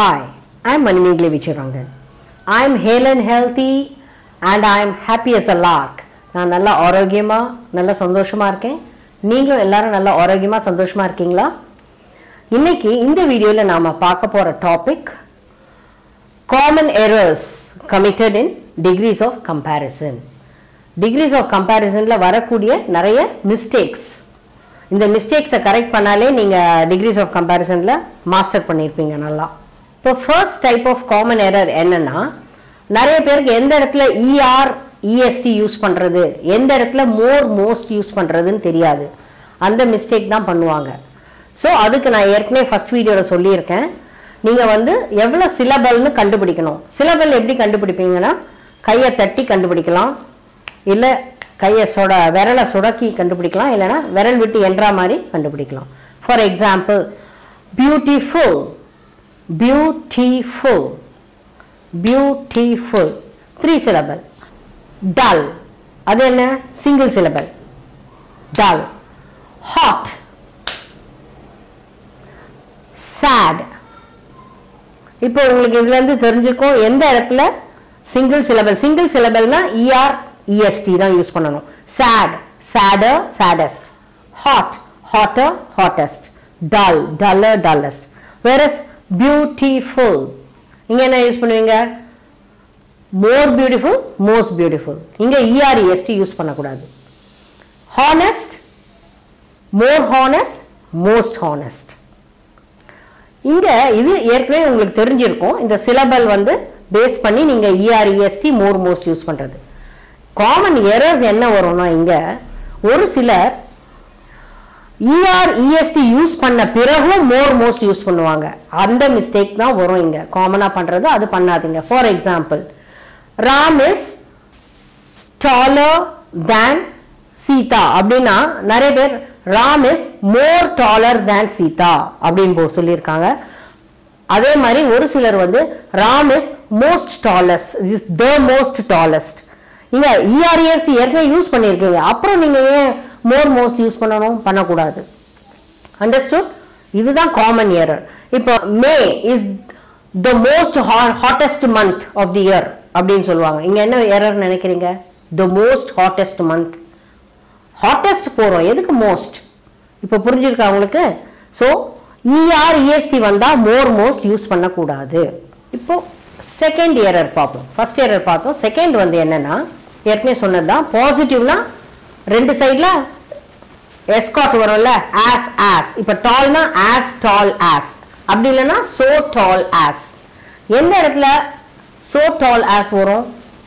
Hi, I'm Manimegli Vicharangan. I'm hale and healthy and I'm happy as a lark. நான் நல்லா ஆரோக்கியமாக நல்லா சந்தோஷமாக இருக்கேன் நீங்களும் எல்லாரும் நல்லா ஆரோக்கியமாக சந்தோஷமாக இருக்கீங்களா இன்னைக்கு இந்த வீடியோவில் நாம் பார்க்க போகிற topic common errors committed in degrees of comparison degrees of கம்பேரிசனில் வரக்கூடிய நிறைய மிஸ்டேக்ஸ் இந்த மிஸ்டேக்ஸை கரெக்ட் பண்ணாலே நீங்கள் டிகிரிஸ் ஆஃப் கம்பேரிசனில் மாஸ்டர் பண்ணியிருப்பீங்க நல்லா இப்போ first type of common error என்னன்னா நிறைய பேருக்கு எந்த இடத்துல இஆர் இஎஸ்டி யூஸ் பண்ணுறது எந்த இடத்துல மோர் மோஸ்ட் யூஸ் பண்ணுறதுன்னு தெரியாது அந்த மிஸ்டேக் தான் பண்ணுவாங்க ஸோ அதுக்கு நான் ஏற்கனவே ஃபர்ஸ்ட் வீடியோவில் சொல்லியிருக்கேன் நீங்கள் வந்து எவ்வளோ சிலபல்னு கண்டுபிடிக்கணும் சிலபல் எப்படி கண்டுபிடிப்பீங்கன்னா கையை தட்டி கண்டுபிடிக்கலாம் இல்லை கையை சொட விரலை சுடக்கி கண்டுபிடிக்கலாம் இல்லைன்னா விரல் விட்டு என்ற மாதிரி கண்டுபிடிக்கலாம் for example beautiful beautiful beautiful three syllable tall அது என்ன single syllable tall hot sad இப்போ உங்களுக்கு இதுல இருந்து தெரிஞ்சுக்கும் எந்த இடத்துல சிங்கிள் சிலபல் சிங்கிள் சிலபல்னா இஆர் இஎஸ்டி தான் யூஸ் பண்ணணும் sad sadder saddest hot hotter hottest dull duller dullest whereas beautiful இங்க என்ன யூஸ் பண்ணுவீங்க மோர் பியூட்டிஃபுல் மோஸ்ட் பியூட்டிஃபுல் இங்க இஆர்இஎஸ்டி யூஸ் பண்ணக்கூடாது honest more honest most honest இங்க இது ஏற்கனவே உங்களுக்கு தெரிஞ்சிருக்கும் இந்த சிலபல் வந்து பேஸ் பண்ணி நீங்க இஆர்இஎஸ்டி மோர் மோஸ்ட் யூஸ் பண்றது காமன் எரர்ஸ் என்ன வரும்னா இங்க ஒரு சிலர் இஆர்இஎஸ்டி யூஸ் பண்ண பிறகும் மோர் மோஸ்ட் யூஸ் பண்ணுவாங்க அந்த மிஸ்டேக் தான் வரும் இங்க காமனா பண்றது அது பண்ணாதீங்க for example Ram is taller than Sita அப்படின்னா நிறைய பேர் Ram is more taller than Sita அப்படின்னு போ- சொல்லியிருக்காங்க அதே மாதிரி ஒரு சிலர் வந்து Ram is most tallest is the most tallest இங்க இஆர்இஎஸ்டி ஏற்கனவே யூஸ் பண்ணியிருக்கீங்க அப்புறம் நீங்க ஏன் மோர் மோஸ்ட் யூஸ் பண்ணணும் பண்ணக்கூடாது அண்டர்ஸ்டுட் இதுதான் காமன் எரர் இப்போ May is the most hottest month of the year அப்படின்னு சொல்லுவாங்க இங்க என்ன எரர் நினைக்கிறீங்க the most hottest month hottest போறோம் எதுக்கு மோஸ்ட் இப்போ புரிஞ்சிருக்கா உங்களுக்கு ஸோ இஆர் இஎஸ்டி வந்தா மோர் மோஸ்ட் யூஸ் பண்ணக்கூடாது இப்போ செகண்ட் எரர் பார்ப்போம் ஃபர்ஸ்ட் எரர் பார்த்தோம் செகண்ட் வந்து என்னன்னா ஏற்கனவே சொன்னதுதான் பாசிட்டிவ்னா ரெண்டு சைடில் எஸ்காட் வரும்ல ஆஸ் ஆஸ் இப்போ டால்னா ஆஸ் டால் ஆஸ் அப்படி இல்லைன்னா சோ டால் ஆஸ் எந்த இடத்துல சோ டால் ஆஸ் வரும்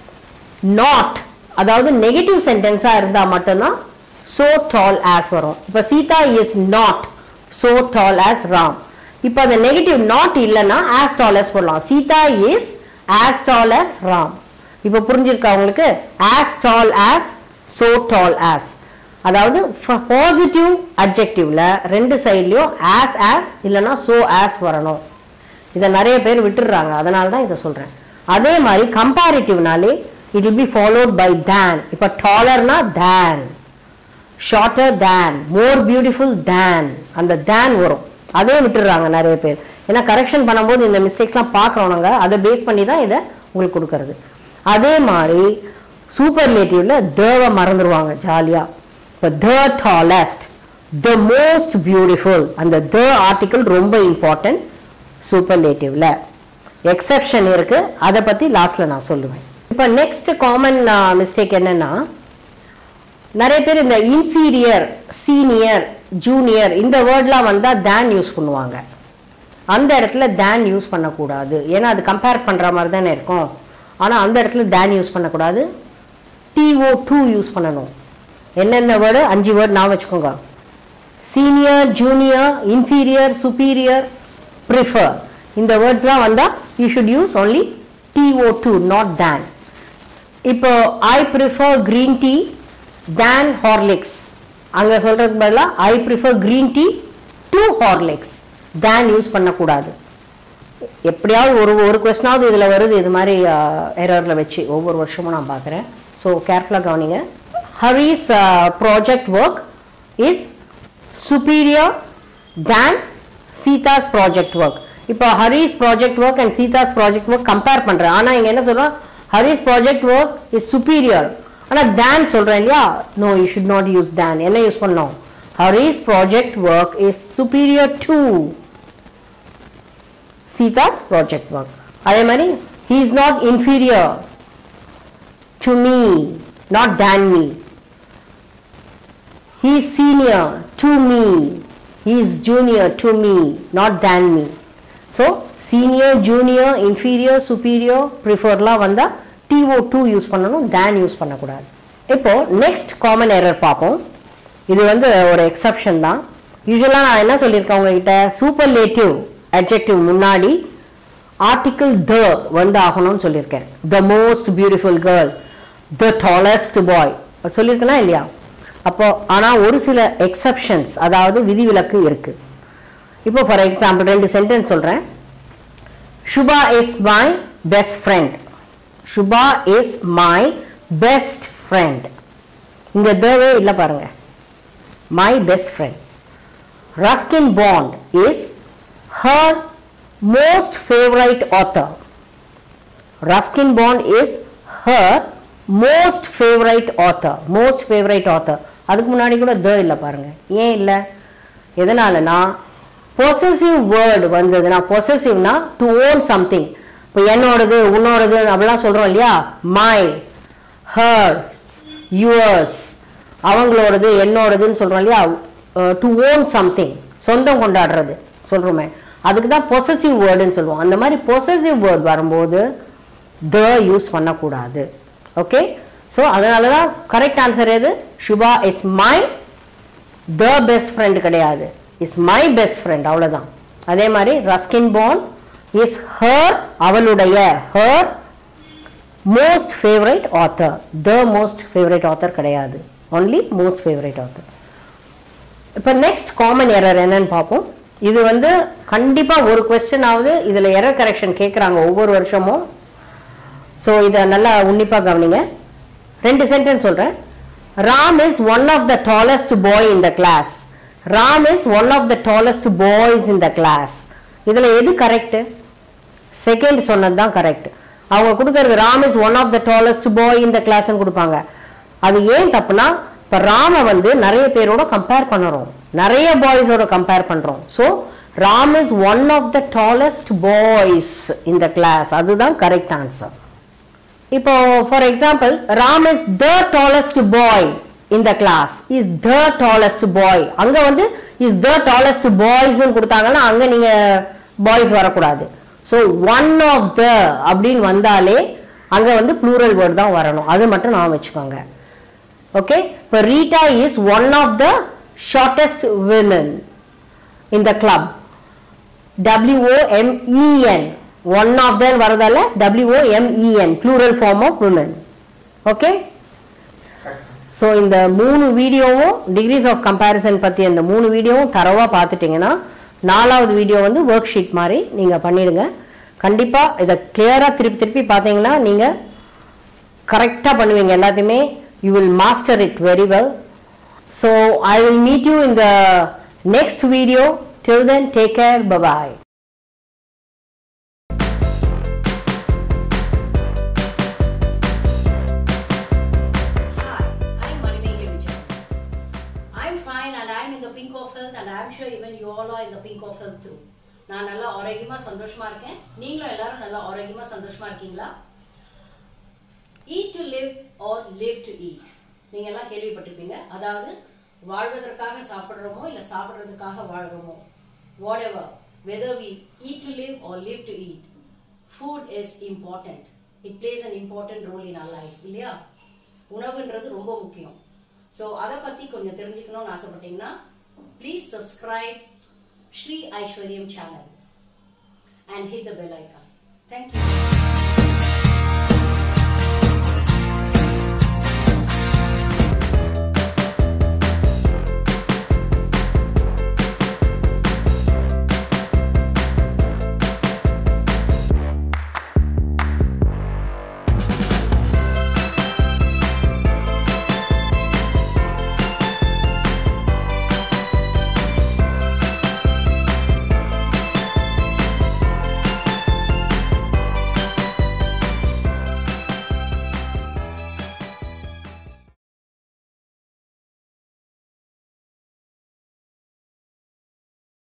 நாட் அதாவது நெகட்டிவ் சென்டென்ஸா இருந்தா மட்டும்தான் சோ டால் ஆஸ் வரும் இப்போ Sita is not so tall as Ram இப்போ அந்த நெகட்டிவ் நாட் இல்லைன்னா ஆஸ் டால் ஆஸ் போடலாம் Sita is as tall as Ram இப்போ புரிஞ்சிருக்கா உங்களுக்கு as tall as so tall as அதாவது பாசிட்டிவ் அட்ஜெக்டிவ்ல ரெண்டு சைட்லயும் ஆஸ் ஆஸ் இல்லைன்னா சோ ஆஸ் வரணும் இதை நிறைய பேர் விட்டுடுறாங்க அதனால தான் இதை சொல்றேன் அதே மாதிரி கம்பேரிட்டிவ்னாலே it will be followed by than இப்போ டாலர்னா than shorter than more beautiful than அந்த than வரும் அதே விட்டுடுறாங்க நிறைய பேர் ஏன்னா கரெக்ஷன் பண்ணும்போது இந்த மிஸ்டேக்ஸ்லாம் பார்க்குறோம் நாங்கள் அதை பேஸ் பண்ணி தான் இதை உங்களுக்கு கொடுக்கறது அதே மாதிரி சூப்பர்லேட்டிவ்ல தேவை மறந்துடுவாங்க ஜாலியாக இப்போ the tallest the most beautiful அந்த த ஆர்டிக்கல் ரொம்ப இம்பார்ட்டன்ட் சூப்பர்லேட்டிவ்ல எக்ஸெப்ஷன் இருக்கு அதை பத்தி லாஸ்ட்ல நான் சொல்லுவேன் இப்போ நெக்ஸ்ட் காமன் மிஸ்டேக் என்னன்னா நிறைய பேர் இந்த இன்ஃபீரியர் சீனியர் ஜூனியர் இந்த வேர்ட்லாம் வந்தா தேன் யூஸ் பண்ணுவாங்க அந்த இடத்துல தேன் யூஸ் பண்ணக்கூடாது ஏன்னா அது கம்பேர் பண்ற மாதிரி தானே இருக்கும் ஆனா அந்த இடத்துல தேன் யூஸ் பண்ணக்கூடாது டிஓ டூ யூஸ் பண்ணணும் என்னென்ன வேர்டு அஞ்சு வேர்டு நான் வச்சுக்கோங்க senior junior inferior superior prefer இந்த வேர்ட்ஸ்லாம் வந்தால் you should use only T O to not than இப்போ I prefer green tea than Horlicks அங்கே சொல்கிறதுக்கு பதிலாக I prefer green tea to Horlicks than use பண்ணக்கூடாது எப்படியாவது ஒரு ஒரு கொஸ்டினாவது இதில் வருது இது மாதிரி எரரில் வச்சு ஒவ்வொரு வருஷமும் நான் பார்க்குறேன் ஸோ கேர்ஃபுல்லாக கவனிங்க Hari's project work is superior than Sita's project work இப்போ Hari's project work and Sita's project work compare பண்றேன் ஆனா இங்க என்ன சொல்றோம் Hari's project work is superior ஆனா தேன் சொல்றேன் இல்லையா no you should not use than என்ன யூஸ் பண்ணோம் Hari's project work is superior to Sita's project work அதே மாதிரி he is not inferior to me not than me he is senior to me he is junior to me not than me so senior junior inferior superior preferலாம் வந்தா to to use பண்ணணும் than use பண்ணக்கூடாது இப்போ next common error பார்ப்போம் இது வந்து ஒரு exception தான் யூஸ்வலாக நான் என்ன சொல்லியிருக்கேன் உங்ககிட்ட சூப்பர்லேட்டிவ் adjective முன்னாடி ஆர்டிக்கிள் த வந்து ஆகணும்னு சொல்லியிருக்கேன் the most beautiful girl the tallest boy சொல்லியிருக்கேனா இல்லையா அப்போ ஆனால் ஒரு சில எக்ஸப்ஷன்ஸ் அதாவது விதிவிலக்கு இருக்கு இப்போ ஃபார் எக்ஸாம்பிள் ரெண்டு சென்டென்ஸ் சொல்கிறேன் Subha is my best friend Subha is my best friend இங்கே தேவே இல்லை பாருங்க my best friend Ruskin Bond is her most favourite author Ruskin Bond is her most favourite author most favourite author அதுக்கு முன்னாடி கூட த இல்லை பாருங்க ஏன் இல்லை எதனாலனா பொசசிவ் வேர்டு வந்ததுன்னா பொசசிவ்னா டு ஓன் சம்திங் இப்போ என்னோடது உன்னோடது அப்படிலாம் சொல்கிறோம் இல்லையா மை ஹர் யுவர்ஸ் அவங்களோடது என்னோடதுன்னு சொல்கிறோம் இல்லையா டு ஓன் சம்திங் சொந்தம் கொண்டாடுறது சொல்கிறோமே அதுக்கு தான் பொசசிவ் வேர்டுன்னு சொல்லுவோம் அந்த மாதிரி பொசசிவ் வேர்டு வரும்போது த யூஸ் பண்ணக்கூடாது ஓகே ஸோ அதனால தான் கரெக்ட் ஆன்சர் எது Subha is my the best friend கிடையாது இஸ் மை பெஸ்ட் ஃப்ரெண்ட் அவ்வளோதான் அதே மாதிரி ரஸ்கின் பான் இஸ் ஹர் அவளுடைய her most favourite author the most favourite author கிடையாது ஒன்லி மோஸ்ட் ஃபேவரைட் ஆத்தர் இப்போ நெக்ஸ்ட் காமன் எரர் என்னன்னு பார்ப்போம் இது வந்து கண்டிப்பாக ஒரு கொஸ்டின் ஆகுது இதில் எரர் கரெக்ஷன் கேட்குறாங்க ஒவ்வொரு வருஷமும் ஸோ இதை நல்லா உன்னிப்பாக கவனிங்க ரெண்டு சென்டென்ஸ் சொல்கிறேன் Ram is one of the tallest boy in the class Ram is one of the tallest boys in the class இதில் எது கரெக்டு செகண்ட் சொன்னது தான் கரெக்ட் அவங்க கொடுக்கறது Ram is one of the tallest boy இந்த கிளாஸ்ன்னு கொடுப்பாங்க அது ஏன் தப்புனா இப்போ ராம வந்து நிறைய பேரோட கம்பேர் பண்ணுறோம் நிறைய பாய்ஸோட கம்பேர் பண்ணுறோம் so Ram is one of the tallest boys இந்த கிளாஸ் அதுதான் கரெக்ட் ஆன்சர் இப்போ for example Ram is the tallest boy இந்த class is the tallest boy அங்க வந்து இஸ் த டாலஸ்ட் பாய்ஸ் கொடுத்தாங்கன்னா அங்க நீங்க பாய்ஸ் வரக்கூடாது ஸோ ஒன் ஆஃப் த அப்படின்னு வந்தாலே அங்க வந்து ப்ளூரல் வேர்டு தான் வரணும் அது மட்டும் நான் வச்சுக்கோங்க ஓகே இப்போ Rita is one of the shortest women in the club W O M E N one of தன் வரதால W O M E N plural form of woman okay so இந்த மூணு வீடியோவும் டிகிரிஸ் ஆஃப் கம்பேரிசன் பற்றி அந்த மூணு வீடியோவும் தரவாக பார்த்துட்டிங்கன்னா நாலாவது வீடியோ வந்து ஒர்க் ஷீட் மாதிரி நீங்கள் பண்ணிடுங்க கண்டிப்பாக இதை கிளியராக திருப்பி திருப்பி பார்த்தீங்கன்னா நீங்கள் கரெக்டாக பண்ணுவீங்க எல்லாத்தையுமே you will master it very well so I will meet you in the next video till then take care bye bye Hi, I'm Manimekhi Vijay. I'm fine and I'm in the pink of health and I'm sure even you all are in the pink of health too. நான் நல்லா ஆரோக்கியமா சந்தோஷமா இருக்கேன் நீங்களும் எல்லாரும் நல்லா ஆரோக்கியமா சந்தோஷமா இருக்கீங்களா eat to live or live to eat நீங்க எல்லாம் கேள்விப்பட்டிருப்பீங்க அதாவது வாழ்வதற்காக சாப்பிடுறோமோ இல்ல சாப்பிடுறதுக்காக வாழ்றோமோ whatever whether we eat to live or live to eat food is important it plays an important role in our life இல்லையா உணவுன்றது ரொம்ப முக்கியம் ஸோ அதை பத்தி கொஞ்சம் தெரிஞ்சுக்கணும்னு ஆசைப்பட்டீங்கன்னா please subscribe Sri Aishwaryam channel and hit the bell icon thank you